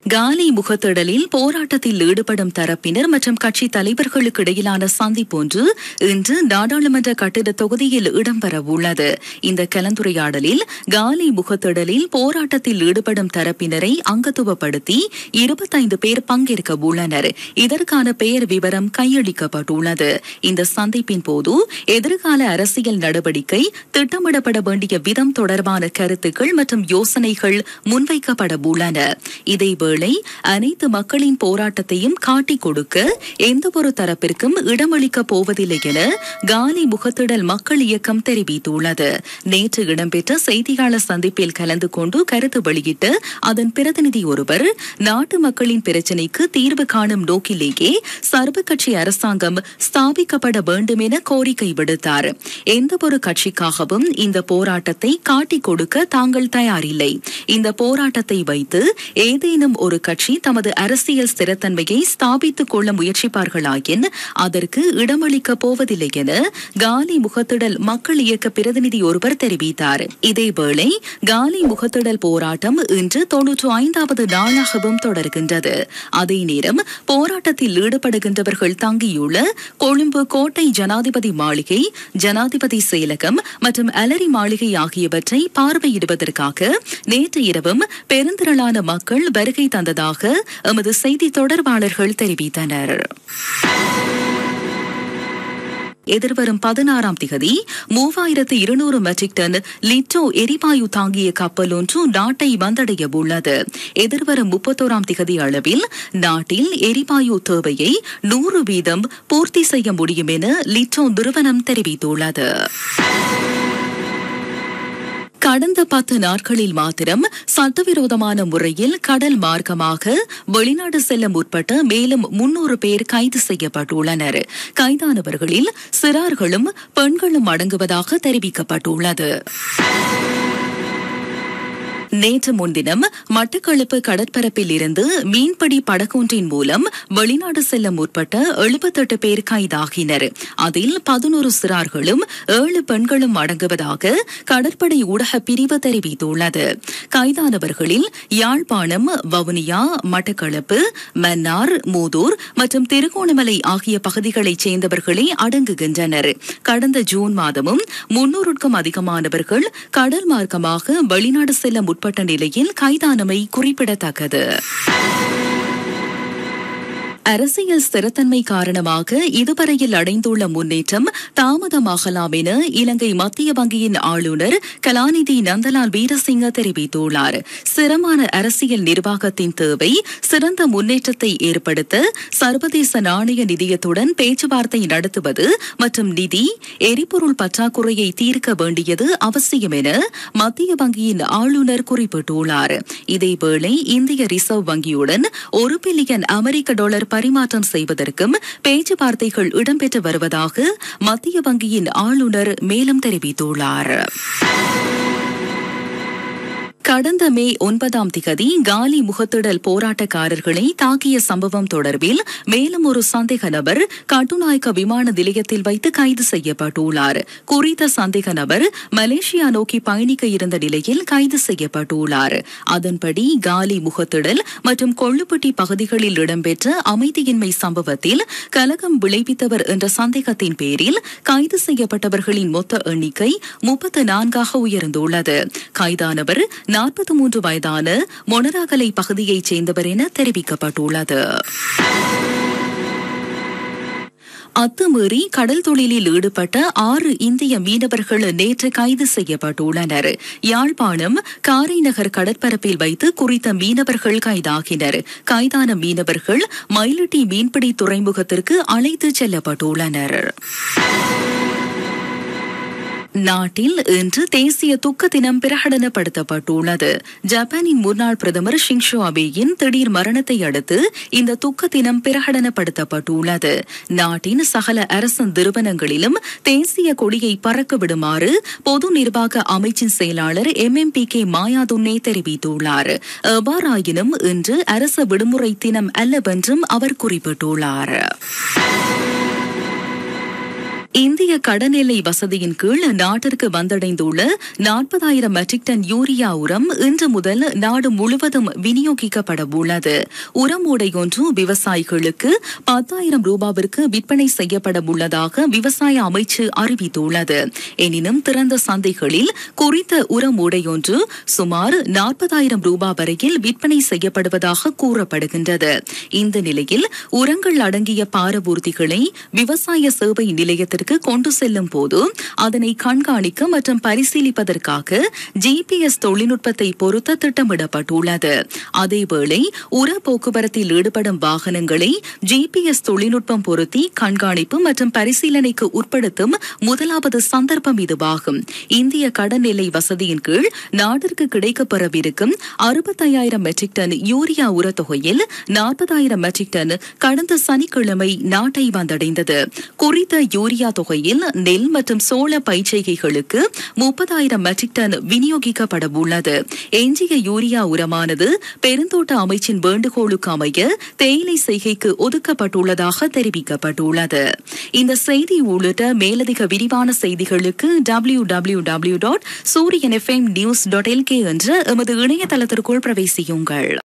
காலி முகத்திடலில் போராட்டத்தில் ஈடுபடும் தரப்பினர் மற்றும் கட்சி தலைவர்களுக்கு இடையிலான சந்திப்பு ஒன்று இன்று நாடாளுமன்ற கட்டிட தொகுதியில் இடம்பெறவுள்ளது இந்த கலந்துரையாடலில் காலி முகத்திடலில் போராட்டத்தில் ஈடுபடும் தரப்பினரை அங்கத்துவப்படுத்தி இருபத்தைந்து பேர் பங்கேற்க உள்ளனர் இதற்கான பெயர் விவரம் கையளிக்கப்பட்டுள்ளது இந்த சந்திப்பின் போது எதிர்கால அரசியல் நடவடிக்கை திட்டமிடப்பட வேண்டிய விதம் தொடர்பான கருத்துக்கள் மற்றும் யோசனைகள் முன்வைக்கப்பட உள்ளன இதேவேளை அனைத்து மக்களின் போராட்டத்தையும் காட்டிக் கொடுக்க எந்தவொரு தரப்பிற்கும் இடமளிக்கப் போவதில்லை என காலி முகத்திடல் மக்கள் இயக்கம் தெரிவித்துள்ளது நேற்று இடம்பெற்ற செய்தியாளர் சந்திப்பில் கலந்து கொண்டு கருத்து வெளியிட்ட அதன் பிரதிநிதி ஒருவர் நாட்டு மக்களின் பிரச்சினைக்கு தீர்வு காணும் நோக்கிலேயே சர்வ கட்சி அரசாங்கம் ஸ்தாபிக்கப்பட வேண்டும் என கோரிக்கை விடுத்தார் எந்தவொரு கட்சிக்காகவும் இந்த போராட்டத்தை காட்டிக் கொடுக்க தாங்கள் தயாரில்லை இந்த போராட்டத்தை வைத்து ஏதேனும் ஒரு கட்சி தமது அரசியல் ஸ்திரத்தன்மையை ஸ்தாபித்துக் கொள்ள முயற்சிப்பார்களாயின் அதற்கு இடமளிக்கப் போவதில்லை என காலி முகத்திடல் மக்கள் இயக்க பிரதிநிதி ஒருவர் தெரிவித்தார் இதேவேளை காலி முகத்திடல் போராட்டம் இன்று தொன்னூற்று ஐந்தாவது நாளாகவும் தொடர்கின்றது அதே நேரம் போராட்டத்தில் ஈடுபடுகின்றவர்கள் தங்கியுள்ள கொழும்பு கோட்டை ஜனாதிபதி மாளிகை ஜனாதிபதி செயலகம் மற்றும் அலரி மாளிகை ஆகியவற்றை பார்வையிடுவதற்காக நேற்று இரவும் பெருந்திரளான மக்கள் வருகை தந்ததாக எமது செய்தி தொடர்பாளர்கள் தெரிவித்தனர் எதிர்வரும் பதினாறாம் திகதி மூவாயிரத்து இருநூறு மெட்ரிக் டன் லிட்டோ எரிவாயு தாங்கிய கப்பல் ஒன்று நாட்டை வந்தடைய உள்ளது எதிர்வரும் முப்பத்தோராம் திகதி அளவில் நாட்டில் எரிவாயு தேவையை நூறு வீதம் பூர்த்தி செய்ய முடியும் என லிட்டோ நிறுவனம் தெரிவித்துள்ளது கடந்த பத்து நாட்களில் மாத்திரம் சட்டவிரோதமான முறையில் கடல் மார்க்கமாக வெளிநாடு செல்ல முற்பட்ட மேலும் முன்னூறு பேர் கைது செய்யப்பட்டுள்ளனர் கைதானவர்களில் சிறார்களும் பெண்களும் அடங்குவதாக தெரிவிக்கப்பட்டுள்ளது நேற்று முன்தினம் மட்டக்களப்பு கடற்பரப்பில் இருந்து மீன்பிடி படகொன்றின் மூலம் வெளிநாடு செல்ல முற்பட்ட எழுபத்தெட்டு பேர் கைதாகினர் அதில் பதினோரு சிறார்களும் ஏழு பெண்களும் அடங்குவதாக கடற்படை ஊடக பிரிவு தெரிவித்துள்ளது கைதானவர்களில் யாழ்ப்பாணம் வவுனியா மட்டக்களப்பு மன்னார் மூதூர் மற்றும் திருகோணமலை ஆகிய பகுதிகளைச் சேர்ந்தவர்களே அடங்குகின்றனர் கடந்த ஜூன் மாதமும் முன்னூறுக்கும் அதிகமானவர்கள் கடல் மார்க்கமாக வெளிநாடு செல்ல முற்பட்ட நிலையில் கைதானமை குறிப்பிடத்தக்கது அரசியல் ஸ்திரத்தன்மை காரணமாக இதுவரையில் அடைந்துள்ள முன்னேற்றம் தாமதமாகலாம் என இலங்கை மத்திய வங்கியின் ஆளுநர் கலாநிதி நந்தலால் வீரசிங்க தெரிவித்துள்ளார் சிரமான அரசியல் நிர்வாகத்தின் தேவை சிறந்த முன்னேற்றத்தை ஏற்படுத்த சர்வதேச நாணய நிதியத்துடன் பேச்சுவார்த்தை நடத்துவது மற்றும் நிதி எரிபொருள் பற்றாக்குறையை தீர்க்க வேண்டியது அவசியம் என மத்திய வங்கியின் ஆளுநர் குறிப்பிட்டுள்ளார் இதேவேளை இந்திய ரிசர்வ் வங்கியுடன் ஒரு பில்லியன் அமெரிக்க டாலர் பரிமாற்றம் செய்வதற்கும் பேச்சுவார்த்தைகள் இடம்பெற்று வருவதாக மத்திய வங்கியின் ஆளுநர் மேலும் தெரிவித்துள்ளார் கடந்த மே ஒன்பதாம் திகதி காலி முகத்திடல் போராட்டக்காரர்களை தாக்கிய சம்பவம் தொடர்பில் மேலும் ஒரு சந்தேக நபர் கட்டுநாயக்க விமான நிலையத்தில் வைத்து கைது செய்யப்பட்டுள்ளார் குறித்த சந்தேக நபர் மலேசியா நோக்கி பயணிக்க இருந்த நிலையில் கைது செய்யப்பட்டுள்ளார் அதன்படி காலி முகத்திடல் மற்றும் கொள்ளுப்பட்டி பகுதிகளில் இடம்பெற்ற அமைதியின்மை சம்பவத்தில் கலகம் விளைவித்தவர் என்ற சந்தேகத்தின் பேரில் கைது செய்யப்பட்டவர்களின் மொத்த எண்ணிக்கை முப்பத்து நான்காக உயர்ந்துள்ளது கைதானவர் நாற்பத்தி மூன்று வயதான மொனராகலை பகுதியைச் சேர்ந்தவர் என தெரிவிக்கப்பட்டுள்ளது அத்துமீறி கடல் தொழிலில் ஈடுபட்ட ஆறு இந்திய மீனவர்கள் நேற்று கைது செய்யப்பட்டுள்ளனர் யாழ்ப்பாணம் காரைநகர் கடற்பரப்பில் வைத்து குறித்த மீனவர்கள் கைதாகினர் கைதான மீனவர்கள் மயிலிட்டி மீன்பிடி துறைமுகத்திற்கு அழைத்துச் செல்லப்பட்டுள்ளனர் நாட்டில் இன்று தேசிய துக்க தினம் பிரகடனப்படுத்தப்பட்டுள்ளது ஜப்பானின் முன்னாள் பிரதமர் ஷிங்ஷோ அபேயின் திடீர் மரணத்தை அடுத்து இந்த துக்க தினம் பிரகடனப்படுத்தப்பட்டுள்ளது நாட்டின் சகல அரசு நிறுவனங்களிலும் தேசிய கொடியை பறக்க விடுமாறு பொது நிர்வாக அமைச்சின் செயலாளர் M M P K Mayadunne தெரிவித்துள்ளார் எவ்வாறாயினும் இன்று அரச விடுமுறை தினம் அல்லவென்றும் அவர் குறிப்பிட்டுள்ளார் இந்திய கடல் எல்லை வசதியின் கீழ் நாட்டிற்கு வந்தடைந்துள்ள நாற்பதாயிரம் மெட்ரிக் டன் யூரியா உரம் இன்று முதல் நாடு முழுவதும் விநியோகிக்கப்பட உள்ளது உரம் மூடை ஒன்று விவசாயிகளுக்கு பத்தாயிரம் ரூபாவிற்கு விற்பனை செய்யப்பட உள்ளதாக விவசாய அமைச்சு அறிவித்துள்ளது எனினும் திறந்த சந்தைகளில் குறித்த உரம் மூடை ஒன்று சுமார் நாற்பதாயிரம் ரூபாய் வரையில் விற்பனை செய்யப்படுவதாக கூறப்படுகின்றது இந்த நிலையில் உரங்கள் அடங்கிய பாரவூர்திகளை விவசாய சேவை நிலையத்திற்கு கொண்டு செல்லும் போது அதனை கண்காணிக்க மற்றும் பரிசீலிப்பதற்காக ஜிபிஎஸ் தொழில்நுட்பத்தை பொருத்த திட்டமிடப்பட்டுள்ளது அதேவேளை உர போக்குவரத்தில் ஈடுபடும் வாகனங்களை ஜிபிஎஸ் தொழில்நுட்பம் பொருத்தி கண்காணிப்பு மற்றும் பரிசீலனைக்கு உட்படுத்தும் முதலாவது சந்தர்ப்பம் இதுவாகும் இந்திய கடன் எல்லை வசதியின் கீழ் நாட்டிற்கு கிடைக்கப்பெறவிருக்கும் அறுபத்தையாயிரம் மெட்ரிக் டன் யூரியா உர தொகையில் நாற்பதாயிரம் மெட்ரிக் டன் கடந்த சனிக்கிழமை நாட்டை வந்தடைந்தது குறித்த யூரியா தொகையில் நெல் மற்றும் சோள பயிர்ச்செய்கைகளுக்கு முப்பதாயிரம் மெட்ரிக் டன் விநியோகிக்கப்பட உள்ளது எஞ்சிய யூரியா உரமானது பெருந்தோட்ட அமைச்சின் வேண்டுகோளுக்கு அமைய தேயிலை செய்கைக்கு ஒதுக்கப்பட்டுள்ளதாக தெரிவிக்கப்பட்டுள்ளது இந்த செய்தி உள்ளிட்ட மேலதிக விரிவான செய்திகளுக்கு W W W dot Sooriyan FM news dot LK என்ற எமது இணையதளத்திற்குள் பிரவேசியுங்கள்